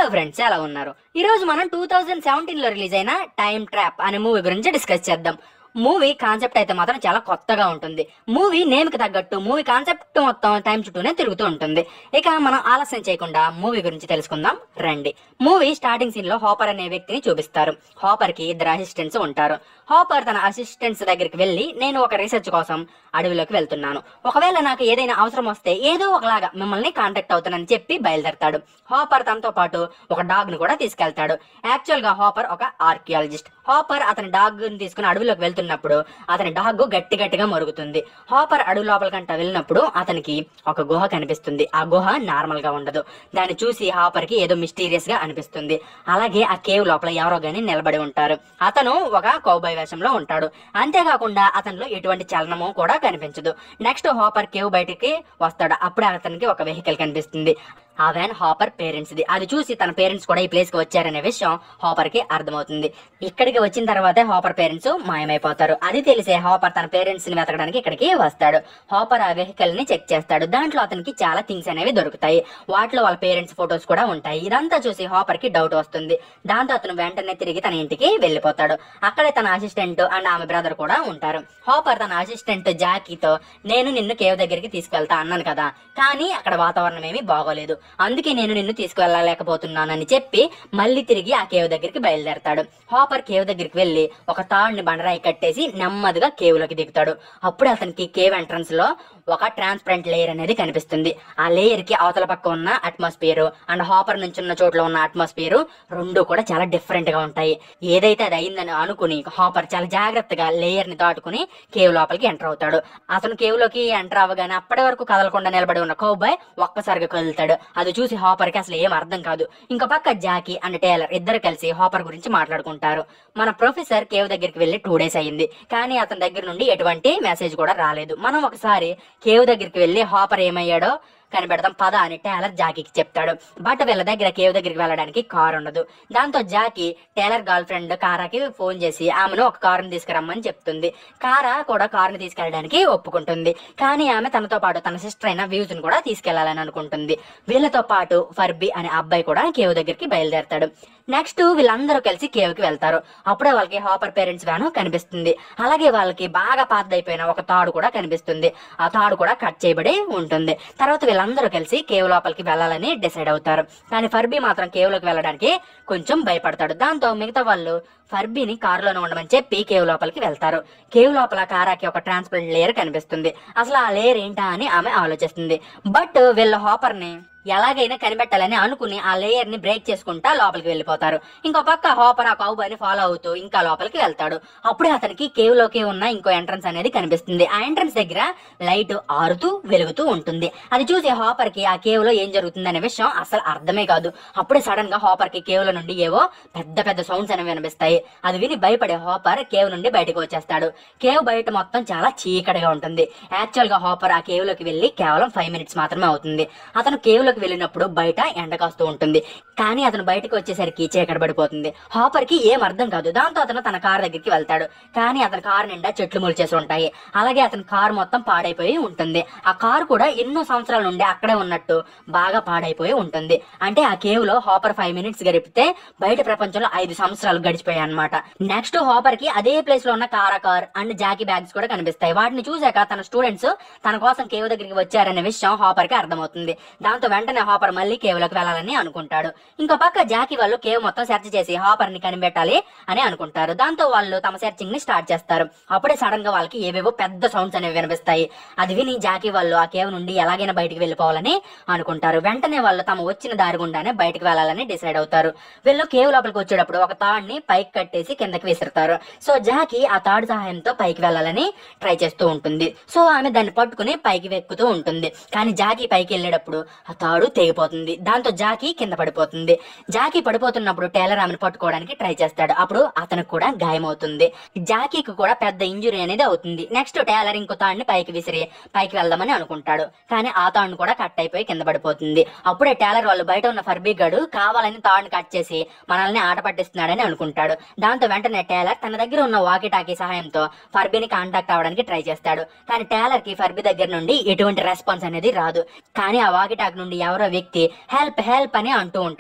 hello friends ఎలా ఉన్నారు ఈ రోజు మనం టూ థౌజండ్ సెవెంటీన్ లో రిలీజ్ అయిన టైం ట్రాప్ అనే మూవీ గురించి డిస్కస్ చేద్దాం మూవీ కాన్సెప్ట్ అయితే మాత్రం చాలా కొత్తగా ఉంటుంది మూవీ నేమ్ కి తగ్గట్టు మూవీ కాన్సెప్ట్ మొత్తం టైం చుట్టూనే తిరుగుతూ ఉంటుంది ఇక మనం ఆలస్యం చేయకుండా మూవీ గురించి తెలుసుకుందాం రండి మూవీ స్టార్టింగ్ సీన్ లో హాపర్ అనే వ్యక్తిని చూపిస్తారు హాపర్ కి ఇద్దరు అసిస్టెంట్స్ ఉంటారు హాపర్ తన అసిస్టెంట్స్ దగ్గరికి వెళ్ళి నేను ఒక రీసెర్చ్ కోసం అడవిలోకి వెళ్తున్నాను ఒకవేళ నాకు ఏదైనా అవసరం వస్తే ఏదో ఒకలాగా మిమ్మల్ని కాంటాక్ట్ అవుతానని చెప్పి బయలుదేరతాడు హాపర్ తనతో పాటు ఒక డాగ్ ను కూడా తీసుకెళ్తాడు యాక్చువల్ గా హాపర్ ఒక ఆర్కియాలజిస్ట్ హాపర్ అతని డాగ్ ని తీసుకుని అడవిలోకి వెళ్తున్నప్పుడు అతని డాగ్ గట్టి గట్టిగా మరుగుతుంది హాపర్ అడవి లోపలికంట వెళ్ళినప్పుడు అతనికి ఒక గుహ కనిపిస్తుంది ఆ గుహ నార్మల్ గా ఉండదు దాన్ని చూసి హాపర్ కి ఏదో మిస్టీరియస్ గా అనిపిస్తుంది అలాగే ఆ కేవ్ లోపల ఎవరో గాని నిలబడి ఉంటారు అతను ఒక కౌబాయ్ వేషంలో ఉంటాడు అంతేకాకుండా అతనిలో ఎటువంటి చలనము కూడా కనిపించదు నెక్స్ట్ హాపర్ కేవ్ బయటికి వస్తాడు అప్పుడే అతనికి ఒక వెహికల్ కనిపిస్తుంది ఆ వ్యాన్ హాపర్ పేరెంట్స్ ది అది చూసి తన పేరెంట్స్ కూడా ఈ ప్లేస్ కి వచ్చారనే విషయం హాపర్ కి అర్థమవుతుంది ఇక్కడికి వచ్చిన తర్వాతే హాపర్ పేరెంట్స్ మాయమైపోతారు అది తెలిసే హాపర్ తన పేరెంట్స్ ని వెతకడానికి ఇక్కడికి వస్తాడు హాపర్ ఆ వెహికల్ ని చెక్ చేస్తాడు దాంట్లో అతనికి చాలా థింగ్స్ అనేవి దొరుకుతాయి వాటిలో వాళ్ళ పేరెంట్స్ ఫొటోస్ కూడా ఉంటాయి ఇదంతా చూసి హాపర్ కి డౌట్ వస్తుంది దాంతో అతను వెంటనే తిరిగి తన ఇంటికి వెళ్ళిపోతాడు అక్కడే తన అసిస్టెంట్ అండ్ ఆమె బ్రదర్ కూడా ఉంటారు హాపర్ తన అసిస్టెంట్ జాకీతో నేను నిన్ను కేవ్ దగ్గరికి తీసుకెళ్తా అన్నాను కదా కానీ అక్కడ వాతావరణం ఏమీ బాగోలేదు అందుకే నేను నిన్ను తీసుకువెళ్ళలేకపోతున్నానని చెప్పి మళ్ళీ తిరిగి ఆ కేవ్ దగ్గరికి బయలుదేరతాడు హాపర్ కేవ్ దగ్గరికి వెళ్ళి ఒక తాడుని బండరాయి కట్టేసి నెమ్మదిగా కేవ్ లోకి దిగుతాడు అప్పుడు అతనికి కేవ్ ఎంట్రన్స్ లో ఒక ట్రాన్స్పరెంట్ లేయర్ అనేది కనిపిస్తుంది ఆ లేయర్ కి అవతల పక్క ఉన్న అట్మాస్ఫియర్ అండ్ హాపర్ నుంచి ఉన్న చోట్ల ఉన్న అట్మాస్ఫియర్ రెండు కూడా చాలా డిఫరెంట్ గా ఉంటాయి ఏదైతే అది అయిందని అనుకుని హాపర్ చాలా జాగ్రత్తగా లేయర్ ని దాటుకుని కేవ్ లోపలికి ఎంటర్ అవుతాడు అతను కేవ్ లోకి ఎంటర్ అవ్వగానే అప్పటి వరకు కదలకుండా నిలబడి ఉన్న కౌబాయ్ ఒక్కసారిగా కదులుతాడు అది చూసి హాపర్ కి అసలు ఏం అర్థం కాదు ఇంకో పక్క జాకీ అండ్ టేలర్ ఇద్దరు కలిసి హాపర్ గురించి మాట్లాడుకుంటారు మన ప్రొఫెసర్ కేవ్ దగ్గరికి వెళ్ళి టూ డేస్ అయ్యింది కానీ అతని దగ్గర నుండి ఎటువంటి మెసేజ్ కూడా రాలేదు మనం ఒకసారి కేవ్ దగ్గరికి వెళ్ళి హాపర్ ఏమయ్యాడో కనిపెడదాం పద అని టేలర్ జాకీకి చెప్తాడు బట్ వీళ్ళ దగ్గర కేవ్ దగ్గరికి వెళ్ళడానికి కార్ ఉండదు దాంతో జాకీ టేలర్ గర్ల్ ఫ్రెండ్ కారాకి ఫోన్ చేసి ఆమెను ఒక కారుని తీసుకురమ్మని చెప్తుంది కారా కూడా కారుని తీసుకెళ్ళడానికి ఒప్పుకుంటుంది కానీ ఆమె తనతో పాటు తన సిస్టర్ అయిన వ్యూస్ ని కూడా తీసుకెళ్లాలని అనుకుంటుంది వీళ్ళతో పాటు ఫర్బీ అనే అబ్బాయి కూడా కేవ్ దగ్గరికి బయలుదేరతాడు నెక్స్ట్ వీళ్ళందరూ కలిసి కేవ్ కి వెళ్తారు అప్పుడే వాళ్ళకి హాపర్ పేరెంట్స్ వ్యాను కనిపిస్తుంది అలాగే వాళ్ళకి బాగా పాతదైపోయిన ఒక తాడు కూడా కనిపిస్తుంది ఆ తాడు కూడా కట్ చేయబడి ఉంటుంది తర్వాత వీళ్ళందరూ కలిసి కేవ్ లోపలికి వెళ్ళాలని డిసైడ్ అవుతారు కానీ ఫర్బీ మాత్రం కేవ్ లోకి వెళ్ళడానికి కొంచెం భయపడతాడు దాంతో మిగతా వాళ్ళు ఫర్బీని కారులోనే ఉండమని చెప్పి కేవ్ లోపలికి వెళ్తారు కేవ్ లోపల కారాకి ఒక ట్రాన్స్పరెంట్ లేయర్ కనిపిస్తుంది అసలు ఆ లేయర్ ఏంటా అని ఆమె ఆలోచిస్తుంది బట్ వీళ్ళ హాపర్ ని ఎలాగైనా కనిపెట్టాలని అనుకుని ఆ లేయర్ ని బ్రేక్ చేసుకుంటా లోపలికి వెళ్ళిపోతారు ఇంకో పక్క హాపర్ ఆ కౌబాయ్ని ఫాలో అవుతూ ఇంకా లోపలికి వెళ్తాడు అప్పుడే అతనికి కేవ్ లోకి ఉన్న ఇంకో ఎంట్రన్స్ అనేది కనిపిస్తుంది ఆ ఎంట్రన్స్ దగ్గర లైట్ ఆరుతూ వెలుగుతూ ఉంటుంది అది చూసి హాపర్ కి ఆ కేవ్ లో ఏం జరుగుతుంది అనే విషయం అసలు అర్థమే కాదు అప్పుడే సడన్ గా హాపర్ కి కేవ్ లో నుండి ఏవో పెద్ద పెద్ద సౌండ్స్ అనేవి వినిపిస్తాయి అది విని భయపడే హాపర్ కేవ్ నుండి బయటకు వచ్చేస్తాడు కేవ్ బయట మొత్తం చాలా చీకటిగా ఉంటుంది యాక్చువల్ గా హాపర్ ఆ కేవ్ లోకి వెళ్ళి కేవలం ఫైవ్ మినిట్స్ మాత్రమే అవుతుంది అతను కేవ్ లోకి వెళ్ళినప్పుడు బయట ఎండ కాస్తూ ఉంటుంది కానీ అతను బయటకు వచ్చేసరికి చీకటి పడిపోతుంది హాపర్ కి ఏం అర్థం కాదు దాంతో అతను తన కార్ దగ్గరికి వెళ్తాడు కానీ అతని కార్ నిండా చెట్లు ములిచేసి ఉంటాయి అలాగే అతని కార్ మొత్తం పాడైపోయి ఉంటుంది ఆ కార్ కూడా ఎన్నో సంవత్సరాల నుండి అక్కడే ఉన్నట్టు బాగా పాడైపోయి ఉంటుంది అంటే ఆ కేవ్ లో హాపర్ ఫైవ్ మినిట్స్ గడిపితే బయట ప్రపంచంలో ఐదు సంవత్సరాలు గడిచిపోయాయి అనమాట నెక్స్ట్ హాపర్ కి అదే ప్లేస్ లో ఉన్న కారా కార్ అండ్ జాకీ బ్యాగ్స్ కూడా కనిపిస్తాయి వాటిని చూశాక తన స్టూడెంట్స్ తన కోసం కేవ్ దగ్గరికి వచ్చారనే విషయం హాపర్ కి అర్థమవుతుంది దాంతో వెంటనే హాపర్ మళ్ళీ కేవ్ లోకి వెళ్ళాలని అనుకుంటాడు ఇంకో పక్క జాకీ వాళ్ళు కేవ్ మొత్తం సెర్చ్ చేసి హాపర్ ని కనిపెట్టాలి అని అనుకుంటారు దాంతో వాళ్ళు తమ సెర్చింగ్ ని స్టార్ట్ చేస్తారు అప్పుడే సడన్ గా వాళ్ళకి ఏవేవో పెద్ద సౌండ్స్ అనేవి వినిపిస్తాయి అది విని జాకీ వాళ్ళు ఆ కేవ్ నుండి ఎలాగైనా బయటికి వెళ్ళిపోవాలని అనుకుంటారు వెంటనే వాళ్ళు తమ వచ్చిన దారి గుండానే బయటికి వెళ్ళాలని డిసైడ్ అవుతారు వీళ్ళు కేవ్ లోపలికి వచ్చేటప్పుడు ఒక తాడుని పైకి కట్టేసి కిందకి విసురుతారు సో జాకీ ఆ తాడు సహాయంతో పైకి వెళ్ళాలని ట్రై చేస్తూ ఉంటుంది సో ఆమె దాన్ని పట్టుకుని పైకి వెక్కుతూ ఉంటుంది కానీ జాకీ పైకి వెళ్ళేటప్పుడు ఆ తాడు తెగిపోతుంది దాంతో జాకీ కింద పడిపోతుంది జాకీ పడిపోతున్నప్పుడు టైలర్ ఆమెను పట్టుకోవడానికి ట్రై చేస్తాడు అప్పుడు అతనికి కూడా గాయమవుతుంది జాకీకి కూడా పెద్ద ఇంజురీ అనేది అవుతుంది నెక్స్ట్ టైలర్ ఇంకో తాడిని పైకి విసిరి పైకి వెళ్దామని అనుకుంటాడు కానీ ఆ తాడును కూడా కట్ అయిపోయి కింద పడిపోతుంది అప్పుడే టైలర్ వాళ్ళు బయట ఉన్న ఫర్బీ గడు కావాలని తాడుని కట్ చేసి మనల్ని ఆట పట్టిస్తున్నాడని అనుకుంటాడు దాంతో వెంటనే టైలర్ తన దగ్గర ఉన్న వాకీ టాకీ సహాయంతో ఫర్బీని కాంటాక్ట్ అవ్వడానికి ట్రై చేస్తాడు కానీ టైలర్ కి ఫర్బీ దగ్గర నుండి ఎటువంటి రెస్పాన్స్ అనేది రాదు కానీ ఆ వాకీ టాక్ నుండి ఎవరో వ్యక్తి హెల్ప్ హెల్ప్ అని అంటూ ఉంటాడు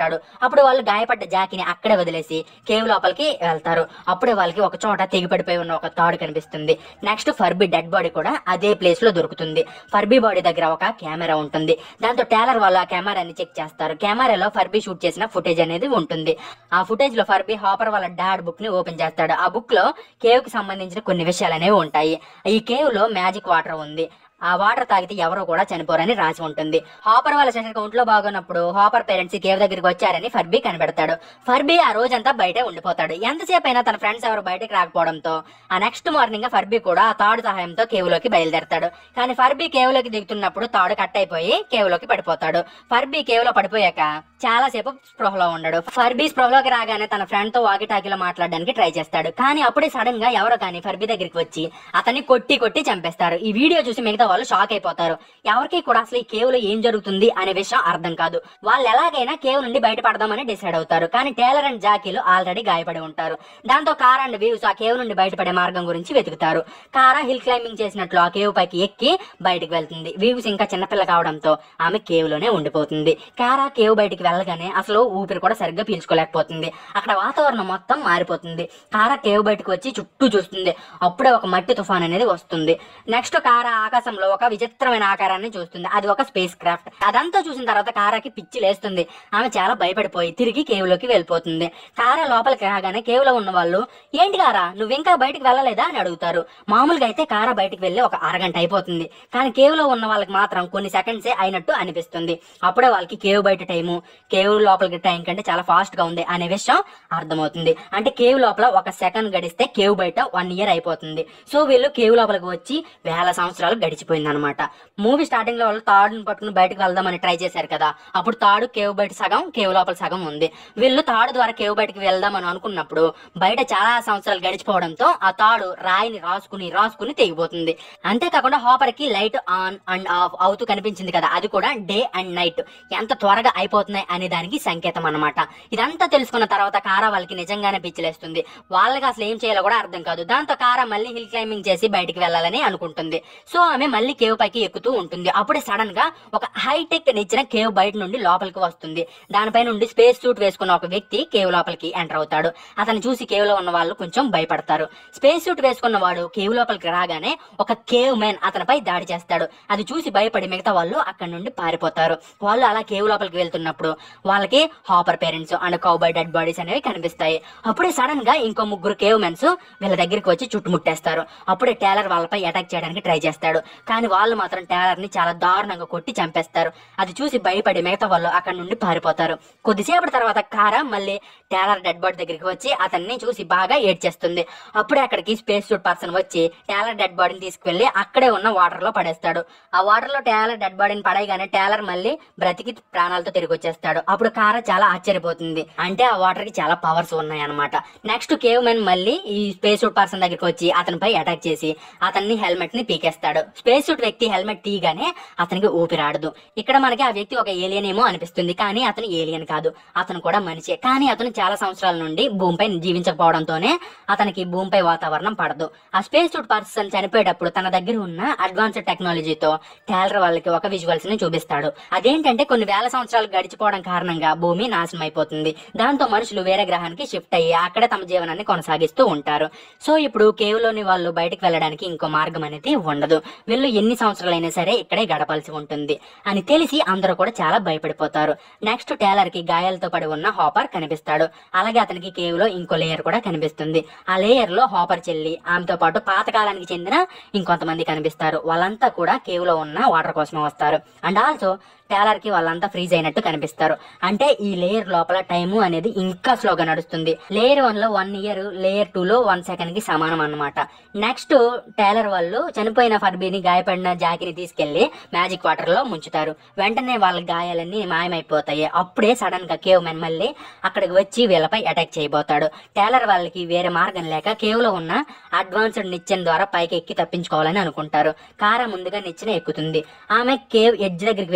అంటాడు అప్పుడు వాళ్ళు గాయపడ్డ జాకిని అక్కడే వదిలేసి కేవ్ లోపలికి వెళ్తారు అప్పుడే వాళ్ళకి ఒక చోట తెగిపడిపోయి ఉన్న ఒక తాడు కనిపిస్తుంది నెక్స్ట్ ఫర్బీ డెడ్ బాడీ కూడా అదే ప్లేస్ లో దొరుకుతుంది ఫర్బీ బాడీ దగ్గర ఒక కెమెరా ఉంటుంది దాంతో టేలర్ వాళ్ళు ఆ కెమెరాని చెక్ చేస్తారు కెమెరాలో ఫర్బీ షూట్ చేసిన ఫుటేజ్ అనేది ఉంటుంది ఆ ఫుటేజ్ లో ఫర్బీ హాపర్ వాళ్ళ డాడ్ బుక్ ని ఓపెన్ చేస్తాడు ఆ బుక్ లో కేవ్ కి సంబంధించిన కొన్ని విషయాలు అనేవి ఉంటాయి ఈ కేవ్ లో మ్యాజిక్ వాటర్ ఉంది ఆ వాటర్ తాగితే ఎవరు కూడా చనిపోరని రాసి ఉంటుంది హాపర్ వాళ్ళ సెషన్ ఒంట్లో బాగున్నప్పుడు హాపర్ పేరెంట్స్ కేవ్ దగ్గరికి వచ్చారని ఫర్బీ కనిపెడతాడు ఫర్బీ ఆ రోజంతా బయటే ఉండిపోతాడు ఎంతసేపు అయినా తన ఫ్రెండ్స్ ఎవరు బయటకు రాకపోవడంతో ఆ నెక్స్ట్ మార్నింగ్ ఫర్బీ కూడా ఆ తాడు సహాయంతో కేవ్ లోకి బయలుదేరతాడు కానీ ఫర్బీ కేవ్ లోకి దిగుతున్నప్పుడు తాడు కట్ అయిపోయి కేవ్ లోకి పడిపోతాడు ఫర్బీ కేవ్ లో పడిపోయాక చాలా సేపు స్పృహలో ఉండడు ఫర్బీ స్పృహలోకి రాగానే తన ఫ్రెండ్ తో వాకి టాకీలో మాట్లాడడానికి ట్రై చేస్తాడు కానీ అప్పుడే సడన్ గా ఎవరో కానీ ఫర్బీ దగ్గరికి వచ్చి అతన్ని కొట్టి కొట్టి చంపేస్తారు ఈ వీడియో చూసి మిగతా వాళ్ళు షాక్ అయిపోతారు ఎవరికి కూడా అసలు ఈ కేవ్ లో ఏం జరుగుతుంది అనే విషయం అర్థం కాదు వాళ్ళు ఎలాగైనా కేవ్ నుండి బయటపడదామని డిసైడ్ అవుతారు కానీ టేలర్ అండ్ జాకీలు ఆల్రెడీ గాయపడి ఉంటారు దాంతో కార్ అండ్ వ్యూస్ ఆ కేవ్ నుండి బయటపడే మార్గం గురించి వెతుకుతారు కారా హిల్ క్లైంబింగ్ చేసినట్లు ఆ కేవ్ పైకి ఎక్కి బయటకు వెళ్తుంది వ్యూస్ ఇంకా చిన్నపిల్ల కావడంతో ఆమె కేవ్ లోనే ఉండిపోతుంది కారా కేవ్ బయటికి వెళ్ళగానే అసలు ఊపిరి కూడా సరిగ్గా పీల్చుకోలేకపోతుంది అక్కడ వాతావరణం మొత్తం మారిపోతుంది కారా కేవ్ బయటకు వచ్చి చుట్టూ చూస్తుంది అప్పుడే ఒక మట్టి తుఫాన్ అనేది వస్తుంది నెక్స్ట్ కారా ఆకాశంలో ఒక విచిత్రమైన ఆకారాన్ని చూస్తుంది అది ఒక స్పేస్ క్రాఫ్ట్ అదంతా చూసిన తర్వాత కారాకి పిచ్చి లేస్తుంది ఆమె చాలా భయపడిపోయి తిరిగి కేవ్ లోకి వెళ్ళిపోతుంది కారా లోపలికి రాగానే కేవ్ లో ఉన్న వాళ్ళు ఏంటి కారా నువ్వు ఇంకా బయటికి వెళ్ళలేదా అని అడుగుతారు మామూలుగా అయితే కారా బయటికి వెళ్ళి ఒక అరగంట అయిపోతుంది కానీ కేవ్ లో ఉన్న వాళ్ళకి మాత్రం కొన్ని సెకండ్సే అయినట్టు అనిపిస్తుంది అప్పుడే వాళ్ళకి కేవ్ బయట టైము కేవ్ లోపలికి టైం కంటే చాలా ఫాస్ట్ గా ఉంది అనే విషయం అర్థమవుతుంది అంటే కేవ్ లోపల ఒక సెకండ్ గడిస్తే కేవ్ బయట వన్ ఇయర్ అయిపోతుంది సో వీళ్ళు కేవ్ లోపలికి వచ్చి వేల సంవత్సరాలు గడిచిపోయింది అనమాట మూవీ స్టార్టింగ్ లో వాళ్ళు తాడుని పట్టుకుని బయటకు వెళ్దామని ట్రై చేశారు కదా అప్పుడు తాడు కేవ్ బయట సగం కేవ్ లోపల సగం ఉంది వీళ్ళు తాడు ద్వారా కేవ్ బయటకు వెళ్దామని అనుకున్నప్పుడు బయట చాలా సంవత్సరాలు గడిచిపోవడంతో ఆ తాడు రాయిని రాసుకుని రాసుకుని తెగిపోతుంది అంతేకాకుండా హాపర్ కి లైట్ ఆన్ అండ్ ఆఫ్ అవుతూ కనిపించింది కదా అది కూడా డే అండ్ నైట్ ఎంత త్వరగా అయిపోతున్నాయి అనే దానికి సంకేతం అన్నమాట ఇదంతా తెలుసుకున్న తర్వాత కారా వాళ్ళకి నిజంగానే పిచ్చిలేస్తుంది వాళ్ళకి అసలు ఏం చేయాలో కూడా అర్థం కాదు దాంతో కారా మళ్ళీ హిల్ క్లైంబింగ్ చేసి బయటికి వెళ్ళాలని అనుకుంటుంది సో ఆమె మళ్ళీ కేవ్ పైకి ఎక్కుతూ ఉంటుంది అప్పుడే సడన్ గా ఒక హైటెక్ నిచ్చిన కేవ్ బయట నుండి లోపలికి వస్తుంది దానిపై నుండి స్పేస్ సూట్ వేసుకున్న ఒక వ్యక్తి కేవ్ లోపలికి ఎంటర్ అవుతాడు అతను చూసి కేవ్ లో ఉన్న వాళ్ళు కొంచెం భయపడతారు స్పేస్ సూట్ వేసుకున్న వాడు కేవ్ లోపలికి రాగానే ఒక కేవ్ మ్యాన్ అతనిపై దాడి చేస్తాడు అది చూసి భయపడి మిగతా వాళ్ళు అక్కడ నుండి పారిపోతారు వాళ్ళు అలా కేవ్ లోపలికి వెళ్తున్నప్పుడు వాళ్ళకి Hopper parents and cowboy dead bodies అనేవి కనిపిస్తాయి అప్పుడే సడన్ గా ఇంకో ముగ్గురు కేవ్ మెన్స్ వీళ్ళ దగ్గరికి వచ్చి చుట్టుముట్టేస్తారు అప్పుడే టేలర్ వాళ్ళపై అటాక్ చేయడానికి ట్రై చేస్తాడు కానీ వాళ్ళు మాత్రం టేలర్ ని చాలా దారుణంగా కొట్టి చంపేస్తారు అది చూసి భయపడి మిగతా వాళ్ళు అక్కడ నుండి పారిపోతారు కొద్దిసేపటి తర్వాత కారా మళ్ళీ టేలర్ డెడ్ బాడీ దగ్గరికి వచ్చి అతన్ని చూసి బాగా ఏడ్చేస్తుంది అప్పుడే అక్కడికి స్పేస్ సూట్ పర్సన్ వచ్చి టేలర్ డెడ్ బాడీని తీసుకువెళ్లి అక్కడే ఉన్న వాటర్ లో పడేస్తాడు ఆ వాటర్ లో టేలర్ డెడ్ బాడీని పడేయగానే టేలర్ మళ్ళీ బ్రతికి ప్రాణాలతో తిరిగి వచ్చేస్తాడు అప్పుడు కారా చాలా ఆశ్చర్యపోతుంది అంటే ఆ వాటర్ కి చాలా పవర్స్ ఉన్నాయి అనమాట నెక్స్ట్ కేవ్ మెన్ మళ్ళీ ఈ స్పేస్ సూట్ పర్సన్ దగ్గరికి వచ్చి అతనిపై అటాక్ చేసి అతన్ని హెల్మెట్ ని పీకేస్తాడు స్పేస్ సూట్ వ్యక్తి హెల్మెట్ తీయగానే అతనికి ఊపిరాడదు ఇక్కడ మనకి ఆ వ్యక్తి ఒక ఏలియన్ ఏమో అనిపిస్తుంది కానీ అతను ఏలియన్ కాదు అతను కూడా మనిషే కానీ అతను చాలా సంవత్సరాల నుండి భూమిపై జీవించకపోవడంతోనే అతనికి భూమిపై వాతావరణం పడదు ఆ స్పేస్ సూట్ పర్సన్ చనిపోయేటప్పుడు తన దగ్గర ఉన్న అడ్వాన్స్డ్ టెక్నాలజీతో టేలర్ వాళ్ళకి ఒక విజువల్స్ ని చూపిస్తాడు అదేంటంటే కొన్ని వేల సంవత్సరాలు గడిచిపోవడం కారణంగా భూమి నాశనం అయిపోతుంది దాంతో మనుషులు వేరే గ్రహానికి షిఫ్ట్ అయ్యి అక్కడే తమ జీవనాన్ని కొనసాగిస్తూ ఉంటారు సో ఇప్పుడు కేవ్ లోని వాళ్ళు బయటకు వెళ్ళడానికి ఇంకో మార్గం అనేది ఉండదు వీళ్ళు ఎన్ని సంవత్సరాలైనా సరే ఇక్కడే గడపాల్సి ఉంటుంది అని తెలిసి అందరూ కూడా చాలా భయపడిపోతారు నెక్స్ట్ టేలర్ కి గాయాలతో పడి ఉన్న హాపర్ కనిపిస్తాడు అలాగే అతనికి కేవ్ లో ఇంకో లేయర్ కూడా కనిపిస్తుంది ఆ లేయర్ లో హాపర్ చెల్లి ఆమెతో పాటు పాతకాలానికి చెందిన ఇంకొంతమంది కనిపిస్తారు వాళ్ళంతా కూడా కేవ్ లో ఉన్న వాటర్ కోసమే వస్తారు అండ్ ఆల్సో టేలర్ కి వాళ్ళంతా ఫ్రీజ్ అయినట్టు కనిపిస్తారు అంటే ఈ లేయర్ లోపల టైము అనేది ఇంకా స్లోగా నడుస్తుంది లేయర్ వన్ లో వన్ ఇయర్ లేయర్ టూ లో వన్ సెకండ్ కి సమానం అన్నమాట నెక్స్ట్ టేలర్ వాళ్ళు చనిపోయిన ఫర్బీని గాయపడిన జాకిని తీసుకెళ్లి మ్యాజిక్ వాటర్ లో ముంచుతారు వెంటనే వాళ్ళ గాయాలన్నీ మాయమైపోతాయి అప్పుడే సడన్ గా కేవ్ మెన్ మళ్ళీ అక్కడికి వచ్చి వీళ్ళపై అటాక్ చేయబోతాడు టేలర్ వాళ్ళకి వేరే మార్గం లేక కేవ్ లో ఉన్న అడ్వాన్స్డ్ నిచ్చెన ద్వారా పైకి ఎక్కి తప్పించుకోవాలని అనుకుంటారు కారా ముందుగా నిచ్చెన ఎక్కుతుంది ఆమె కేవ్ ఎడ్జ్ దగ్గరికి వెళ్ళాక ఆమె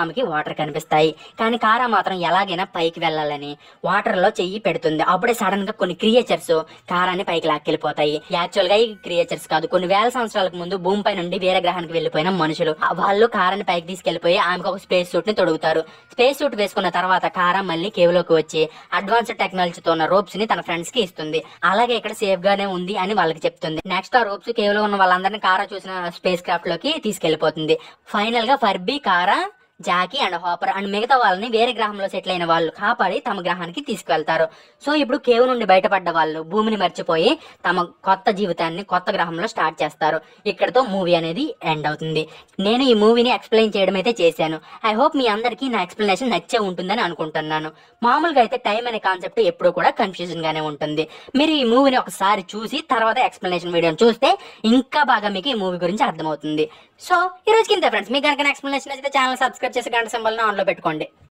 ఆమెకి వాటర్ కనిపిస్తాయి కానీ కారా మాత్రం ఎలాగైనా పైకి వెళ్ళాలని వాటర్ లో చెయ్యి పెడుతుంది అప్పుడే సడన్ గా కొన్ని క్రియేచర్స్ కారాన్ని పైకి లాక్కెళ్ళిపోతాయి యాక్చువల్ గా ఈ క్రియేచర్స్ కాదు కొన్ని వేల సంవత్సరాలకు ముందు భూమిపై నుండి వేరే గ్రహానికి వెళ్ళిపోయిన మనుషులు ఆ వాళ్ళు కారాన్ని పైకి తీసుకెళ్లిపోయి ఆమెకు ఒక స్పేస్ సూట్ ని తొడుగుతారు స్పేస్ సూట్ వేసుకున్న తర్వాత కారా మళ్ళీ కేవ్లోకి వచ్చి అడ్వాన్స్డ్ టెక్నాలజీతో ఉన్న రోప్స్ ని తన ఫ్రెండ్స్ కి ఇస్తుంది అలాగే ఇక్కడ సేఫ్ గానే ఉంది అని వాళ్ళకి చెప్తుంది నెక్స్ట్ ఆ రోప్స్ కేవ్ లో ఉన్న వాళ్ళందరినీ కారా చూసిన స్పేస్ క్రాఫ్ట్ లోకి తీసుకెళ్లిపోతుంది ఫైనల్ గా ఫర్బీ కారా జాకీ అండ్ హాపర్ అండ్ మిగతా వాళ్ళని వేరే గ్రహంలో సెటిల్ అయిన వాళ్ళు కాపాడి తమ గ్రహానికి తీసుకువెళ్తారు సో ఇప్పుడు కేవ్ నుండి బయటపడ్డ వాళ్ళు భూమిని మర్చిపోయి తమ కొత్త జీవితాన్ని కొత్త గ్రహంలో స్టార్ట్ చేస్తారు ఇక్కడతో మూవీ అనేది ఎండ్ అవుతుంది నేను ఈ మూవీని ఎక్స్ప్లెయిన్ చేయడం అయితే చేశాను ఐ హోప్ మీ అందరికీ నా ఎక్స్ప్లెనేషన్ నచ్చే ఉంటుందని అనుకుంటున్నాను మామూలుగా అయితే టైం అనే కాన్సెప్ట్ ఎప్పుడూ కూడా కన్ఫ్యూజన్ గానే ఉంటుంది మీరు ఈ మూవీని ఒకసారి చూసి తర్వాత ఎక్స్ప్లెనేషన్ వీడియోని చూస్తే ఇంకా బాగా మీకు ఈ మూవీ గురించి అర్థమవుతుంది సో ఈ రోజుకి ఇంతే ఫ్రెండ్స్ మీకు కనుక ఎక్స్ప్లెనేషన్ అయితే ఛానల్ సబ్స్క్రైబ్ చేసి గంట సింబల్ ఆన్ లో పెట్టుకోండి